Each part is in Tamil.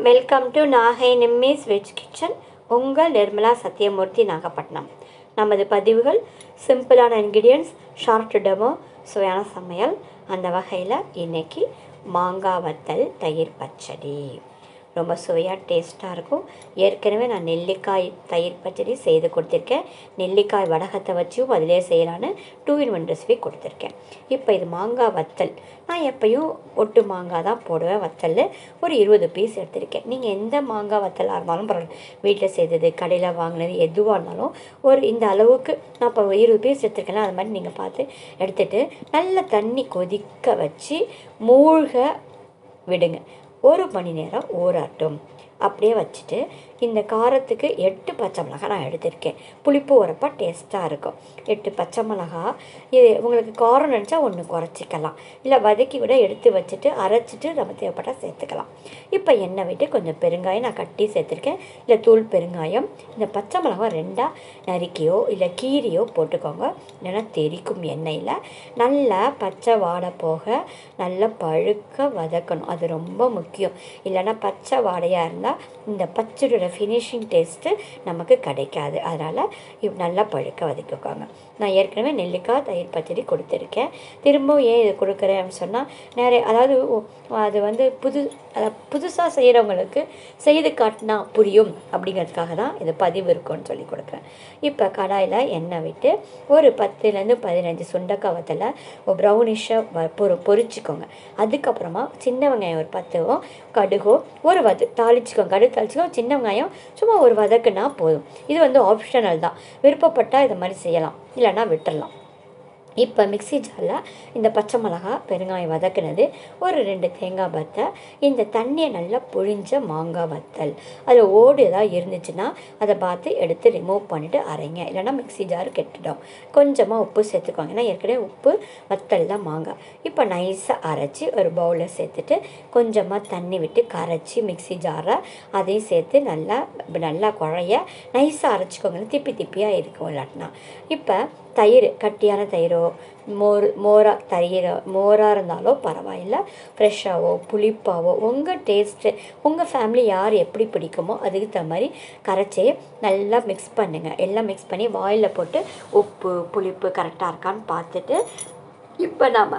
welcome to Nagai Nimmi's veg kitchen உங்கள் நிர்மலா சத்யமூர்த்தி நாகப்பட்டினம் நமது பதிவுகள் சிம்பிளான இன்க்ரீடியன்ஸ் ஷார்ட் டெமோ சுவையான சமையல் அந்த வகையில் இன்னைக்கு மாங்காய் வத்தல் தயிர் பச்சடி ரொம்ப சுவையாக டேஸ்ட்டாக இருக்கும் ஏற்கனவே நான் நெல்லிக்காய் தயிர் பச்சடி செய்து கொடுத்துருக்கேன் நெல்லிக்காய் வடகத்தை வச்சும் அதிலே செய்யலான்னு டூ இன் ஒன் ரெசிபி கொடுத்துருக்கேன் இப்போ இது மாங்காய் வத்தல் நான் எப்பயும் ஒட்டு மாங்காய் தான் போடுவேன் வத்தலில் ஒரு இருபது பீஸ் எடுத்திருக்கேன் நீங்கள் எந்த மாங்காய் வத்தலாக இருந்தாலும் பரவாயில்ல வீட்டில் செய்தது கடையில் வாங்கினது எதுவாக இருந்தாலும் ஒரு இந்த அளவுக்கு நான் இப்போ இருபது பீஸ் எடுத்திருக்கேன்னா அது மாதிரி நீங்கள் பார்த்து எடுத்துகிட்டு நல்ல தண்ணி கொதிக்க வச்சு மூழ்க விடுங்க ஒரு மணி நேரம் ஊறட்டும் அப்படியே வச்சுட்டு இந்த காரத்துக்கு எட்டு பச்சை மிளகா நான் எடுத்திருக்கேன் புளிப்பு உரப்பா டேஸ்ட்டாக இருக்கும் எட்டு பச்சை மிளகா இது உங்களுக்கு காரம் நினச்சா ஒன்று குறைச்சிக்கலாம் இல்லை வதக்கி கூட எடுத்து வச்சுட்டு அரைச்சிட்டு நம்ம தேவைப்பட்டால் சேர்த்துக்கலாம் இப்போ எண்ணெய் விட்டு கொஞ்சம் பெருங்காயம் நான் கட்டி சேர்த்துருக்கேன் இல்லை தூள் பெருங்காயம் இந்த பச்சை மிளகா ரெண்டாக நறுக்கியோ இல்லை கீரியோ போட்டுக்கோங்க இல்லைன்னா தெரிக்கும் எண்ணெயில் நல்லா பச்சை வாடை போக நல்லா பழுக்க வதக்கணும் அது ரொம்ப முக்கியம் இல்லைன்னா பச்சை வாடையாக இருந்தால் இந்த பச்சடியோட ஃபினிஷிங் டேஸ்ட்டு நமக்கு கிடைக்காது அதனால் இவ் நல்லா பழுக்க வதக்கிக்கோங்க நான் ஏற்கனவே நெல்லிக்காய் தயிர் பச்சடி கொடுத்துருக்கேன் திரும்பவும் ஏன் இது கொடுக்குறேன்னு சொன்னால் நிறைய அதாவது ஒ- அது வந்து புது அதாவது புதுசாக செய்கிறவங்களுக்கு செய்து காட்டினா புரியும் அப்படிங்கிறதுக்காக தான் இது பதிவு இருக்கும்னு சொல்லி கொடுக்குறேன் இப்போ கடாயில் எண்ணெய் விட்டு ஒரு பத்துலேருந்து பதினஞ்சு சுண்டக்காய் வத்தலை ஒரு ப்ரௌனிஷாக பொறு பொரிச்சுக்கோங்க அதுக்கப்புறமா சின்ன வெங்காயம் ஒரு பத்துவும் கடுகோ ஒரு வத தாளிச்சுக்கோங்க கடுகு தாளிச்சுக்கோங்க சின்ன வெங்காயம் சும்மா ஒரு வதக்குனா போதும் இது வந்து ஆப்ஷனல் தான் விருப்பப்பட்டால் இதை மாதிரி செய்யலாம் இல்லைன்னா விட்டுறலாம் இப்போ மிக்ஸி ஜாரில் இந்த பச்சை மிளகா பெருங்காயம் வதக்குனது ஒரு ரெண்டு தேங்காய் வத்தை இந்த தண்ணியை நல்லா புழிஞ்ச மாங்காய் வத்தல் அதில் ஓடு ஏதாவது இருந்துச்சுன்னா அதை பார்த்து எடுத்து ரிமூவ் பண்ணிவிட்டு அரைங்க இல்லைன்னா மிக்ஸி ஜார் கெட்டுடும் கொஞ்சமாக உப்பு சேர்த்துக்கோங்க ஏன்னா ஏற்கனவே உப்பு வத்தல் தான் மாங்காய் இப்போ நைஸாக அரைச்சி ஒரு பவுலில் சேர்த்துட்டு கொஞ்சமாக தண்ணி விட்டு கரைச்சி மிக்ஸி ஜாரை அதையும் சேர்த்து நல்லா நல்லா குழைய நைஸாக அரைச்சிக்கோங்க திப்பி திப்பியாக இருக்கும் இல்லாட்டினா இப்போ தயிர் கட்டியான தயிரோ மோர் மோரா தயிர் மோராக இருந்தாலோ பரவாயில்ல ஃப்ரெஷ்ஷாவோ புளிப்பாவோ உங்கள் டேஸ்ட்டு உங்கள் ஃபேமிலி யார் எப்படி பிடிக்குமோ அதுக்கு தகுந்த மாதிரி கரைச்சி நல்லா மிக்ஸ் பண்ணுங்கள் எல்லாம் மிக்ஸ் பண்ணி வாயில் போட்டு உப்பு புளிப்பு கரெக்டாக இருக்கான்னு பார்த்துட்டு இப்போ நாம்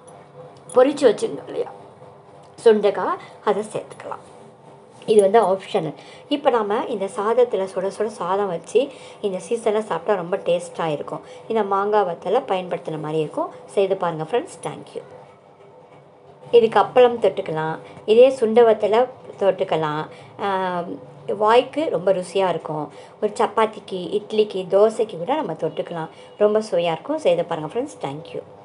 பொரிச்சு வச்சுருந்தோம் இல்லையா சுண்டைக்காய் அதை சேர்த்துக்கலாம் இது வந்து ஆப்ஷனல் இப்போ நாம் இந்த சாதத்தில் சுட சுட சாதம் வச்சு இந்த சீசனில் சாப்பிட்டா ரொம்ப டேஸ்ட்டாக இருக்கும் இந்த மாங்காய் வத்தலை பயன்படுத்தின மாதிரி இருக்கும் செய்து பாருங்கள் ஃப்ரெண்ட்ஸ் தேங்க்யூ இதுக்கு அப்பளம் தொட்டுக்கலாம் இதே சுண்ட வத்தலை தொட்டுக்கலாம் ஆம், வாய்க்கு ரொம்ப ருசியாக இருக்கும் ஒரு சப்பாத்திக்கு இட்லிக்கு தோசைக்கு கூட நம்ம தொட்டுக்கலாம் ரொம்ப சுவையாக இருக்கும் செய்து பாருங்கள் ஃப்ரெண்ட்ஸ் தேங்க்யூ